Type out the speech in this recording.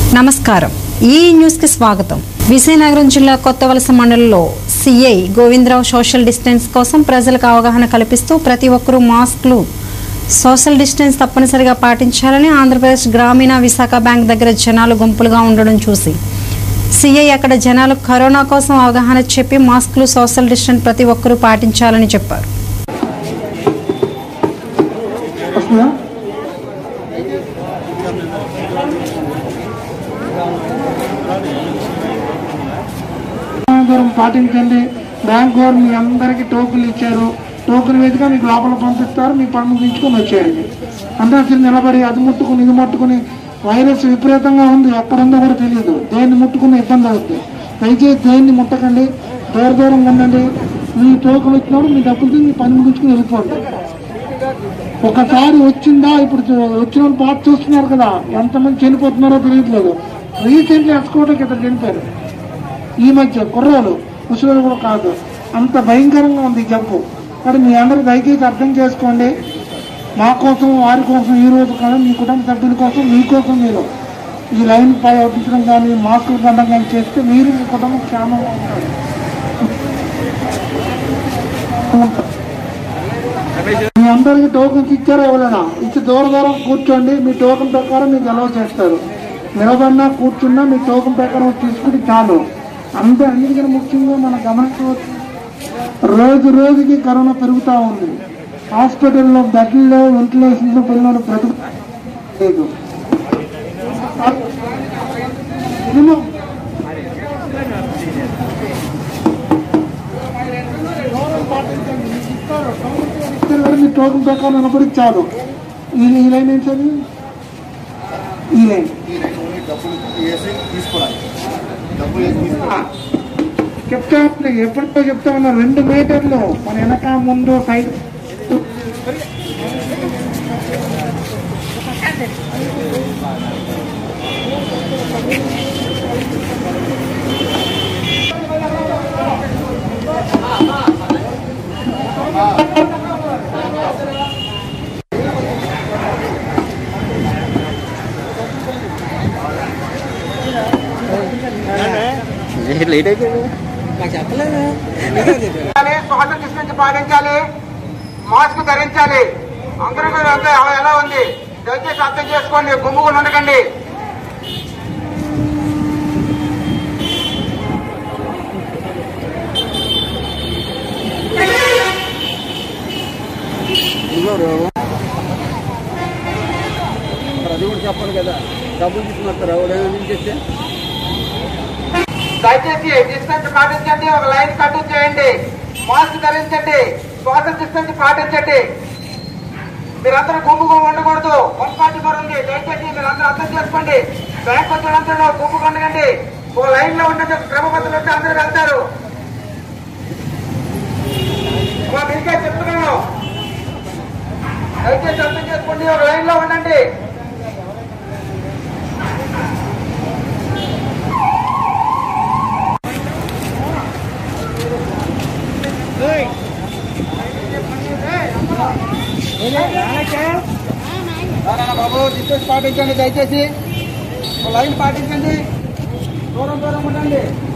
నమస్కారం ఈ న్యూస్ కి స్వాగతం విజయనగరం జిల్లా కొత్తవలస మండలంలో సిఐ గోవిందరావు సోషల్ డిస్టెన్స్ కోసం ప్రజలకు అవగాహన కల్పిస్తూ ప్రతి ఒక్కరూ మాస్క్లు సోషల్ డిస్టెన్స్ తప్పనిసరిగా పాటించాలని ఆంధ్రప్రదేశ్ గ్రామీణ విశాఖ బ్యాంక్ దగ్గర జనాలు గుంపులుగా ఉండడం చూసి సిఐ అక్కడ జనాలకు కరోనా కోసం అవగాహన చెప్పి మాస్కులు సోషల్ డిస్టెన్స్ ప్రతి ఒక్కరూ పాటించాలని చెప్పారు వస్తుందా దూరం పాటించండి బ్యాంక్ వారు మీ అందరికీ టోకులు ఇచ్చారు టోకున్ మీదుగా మీకు లోపల పంపిస్తారు మీ పని ముగించుకొని వచ్చేయండి అందరూ వచ్చి నిలబడి అది ముట్టుకుని ఇది ముట్టుకుని వైరస్ విపరీతంగా ఉంది ఎక్కడుందో కూడా తెలియదు దేన్ని ముట్టుకున్న ఇబ్బంది అవుతుంది దయచేసి దేన్ని ముట్టకండి దూర దూరంగా ఉండండి మీ టోకులు వచ్చినప్పుడు మీ డబ్బులు మీ పని ముగించుకుని వెళ్ళిపోండి ఒకసారి వచ్చిందా ఇప్పుడు చూ- వచ్చిన వాళ్ళు పాట చూస్తున్నారు కదా ఎంతమంది చనిపోతున్నారో తెలియట్లేదు రీసెంట్లీ ఎక్స్కోటకి ఇద్దరు చనిపోయారు ఈ మధ్య కుర్రాలు ముసలి కూడా కాదు అంత భయంకరంగా ఉంది ఈ జబ్బు కానీ మీ అందరూ దయచేసి అర్థం చేసుకోండి మా కోసం వారి కోసం ఈ రోజు కాదు మీ కుటుంబ సభ్యుల కోసం మీకోసం మీరు ఈ లైన్ పై అవుపించడం కానీ మాస్కులు పండడం కానీ చేస్తే మీరు మీ కుటుంబం క్షేమంగా ఉంటారు మీ అందరికి టోకన్స్ ఇచ్చారా ఎవరైనా ఇచ్చి దూర దూరం కూర్చోండి మీ టోకన్ ప్రకారం మీకు అలౌ చేస్తారు నిలబడినా కూర్చున్నా మీ టోకన్ ప్రకారం తీసుకుని చాలు అంతే అన్నిటికన్నా ముఖ్యంగా మనం గమనించవచ్చు రోజు రోజుకి కరోనా పెరుగుతూ ఉంది హాస్పిటల్లో బెడ్లలో వెంటిలేషన్లో పిల్లలు బ్రతుకు లేదు మినిమం ఇస్తారు కదా మీ టోకన్ ప్రకారం నిలబడి చాలు ఈ ఈ లైన్ ఏంటి సార్ ఇది? ఈ లైన్ డబ్బులు వేసి తీసుకోవాలి డబ్బులు వేసి తీసుకోవాలి చెప్తా ఉన్నా, ఎప్పటికో చెప్తా ఉన్నా రెండు మీటర్లు మన వెనక ముందు సైడ్ లేట్ అయిపోయింది పాటించాలి సోషల్ డిస్టెన్స్ పాటించాలి మాస్క్ ధరించాలి అందరూ కూడా అంతా ఎలా ఉంది దయచేసి అర్థం చేసుకోండి గుమ్ముకుని ఉండకండి అది కూడా చెప్పాలి కదా డబ్బులు తీసుకున్నారు ఎవరైనా చేస్తే దయచేసి డిస్టెన్స్ పాటించండి ఒక లైన్ కట్టు చేయండి మాస్క్ ధరించండి సోషల్ డిస్టెన్స్ పాటించండి మీరందరూ గుంపు గుంపు ఉండకూడదు వన్ ఫార్టీ ఫోర్ ఉంది దయచేసి మీరందరూ అర్థం చేసుకోండి బ్యాంక్ వచ్చేదంతా గుంపు ఉండకండి ఒక లైన్ లో ఉండండి ఒక క్రమ పద్ధతిలో వస్తే అందరూ వెళ్తారు మా మీకే చెప్తున్నాను దయచేసి అర్థం చేసుకోండి ఒక లైన్ లో ఉండండి నారాయణ బాబు డిస్టెన్స్ పాటించండి దయచేసి ఒక లైన్ పాటించండి దూరం దూరం ఉండండి